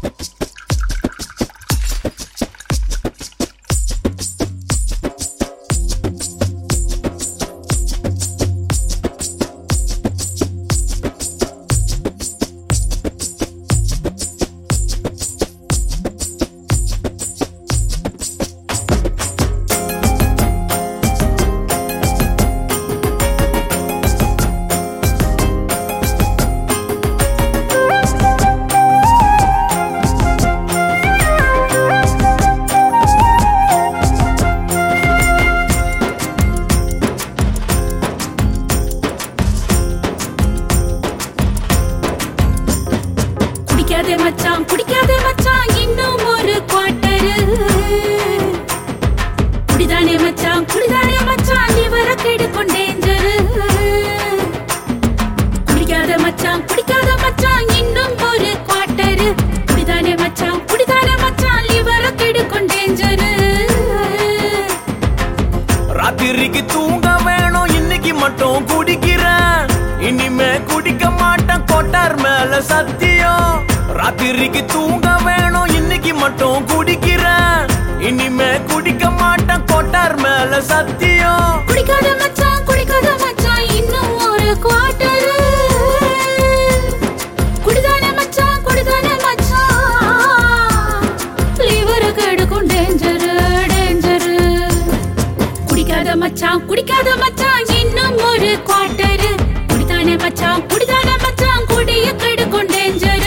குடிக்காதே மச்சான் குடிக்காதே மச்சான் இன்னும் ஒரு குவார்டரு குடிதானே மச்சான் குடிதானே மச்சான் லிவர கெடுக்கும் டேஞ்சரு குடிக்காத மச்சான் குடிக்காத மச்சான் இன்னும் ஒரு குவார்டரு குடிதானே மச்சான் குடிதானே மச்சான் லிவர கெடுக்கும் டேஞ்சரு ராத்திரிக்கு தூங்க வேணும் இன்னைக்கு மட்டும் குடிக்கிறேன் இனிமே குடிக்க மாட்டேன் கொட்டார் மேல சத்தியம் ராத்திரிக்கு தூங்க வேணும் இன்னைக்கு மட்டும் குடிக்கிறேன் இனிமே குடிக்க மாட்டேன் கொட்டார் மேல சத்தியம் குடிக்காத மச்சான் குடிக்காத மச்சான் இன்னும் ஒரு குவார்டரு குடிதானே மச்சான் குடிதானே மச்சான் லிவர் கெடுக்கும் டேஞ்சரு டேஞ்சரு குடிக்காத மச்சான் குடிக்காத மச்சான் இன்னும் ஒரு குவார்டரு குடிதானே மச்சான் குடிதானே மச்சான் குடிய கெடுக்கும் டேஞ்சரு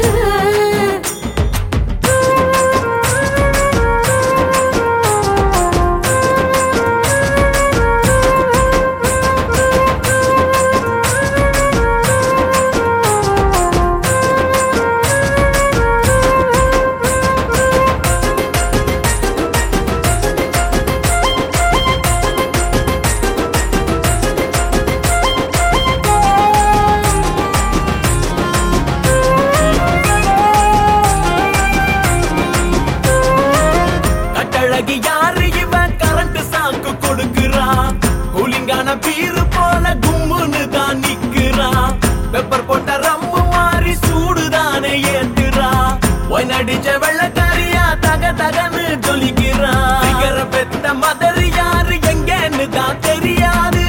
கட்டழகி யாரு இவன் கரண்ட் சாக்கு கொடுக்குறான் கூலிங்கான பீரு போல கும்முன்னு தான் நிக்கிறான் பெப்பர் போட்ட ரம்மு மாறி சூடுதானே ஏத்துறான் ஒய் நடிச்ச வெள்ளக்காரியா தக தகன்னு ஜொலிக்கிறான் சிகர பெத்த மதர் யாரு எங்கன்னு தான் தெரியாது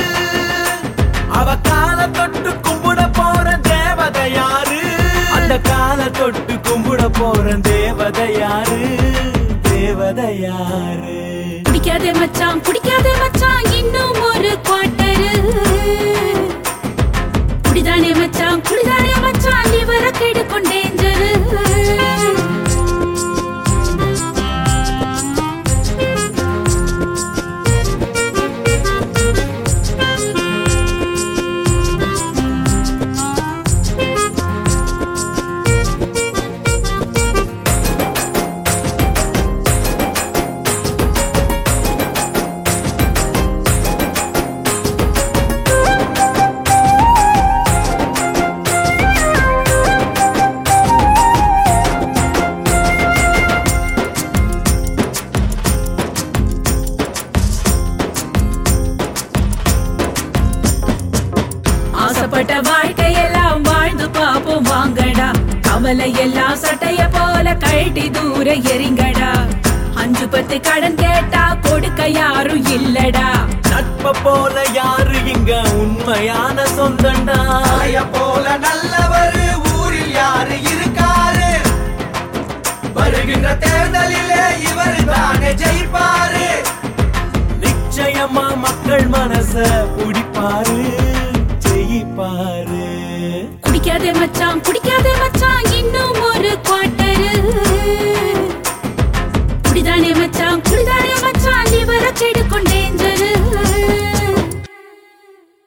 அவ கால தொட்டு கும்பிட போற தேவதை யாரு அந்த கால தொட்டு கும்பிட போற தேவதை யாரு தேவதை யாரு குடிக்காதே மச்சான் குடிக்காதே மச்சான் இன்னும் ஒரு குவார்டரு குடிதானே மச்சான் குடிதானே மச்சான் லிவர கெடுக்கும் டேஞ்சரு ஆசைப்பட்ட வாழ்க்கையெல்லாம் வாழ்ந்து பாப்போம் வாங்கடா கவலை எல்லாம் சட்டைய போல கழட்டி தூர எறிங்கடா அஞ்சு பத்து கடன் கேட்டா கொடுக்க யாரும் இல்லடா நட்ப போல யாரு இங்க உண்மையான சொந்தண்டா தாய போல நல்லவர் ஊரில் யாரு இருக்காரு வருகின்ற தேர்தலிலே இவர் தானே ஜெயிப்பாரு நிச்சயமா மக்கள் மனச புடிப்பாரு ஜெயிப்பாரு குடிக்காதே மச்சான் குடிக்காதே மச்சான் இன்னும் ஒரு குவார்டரு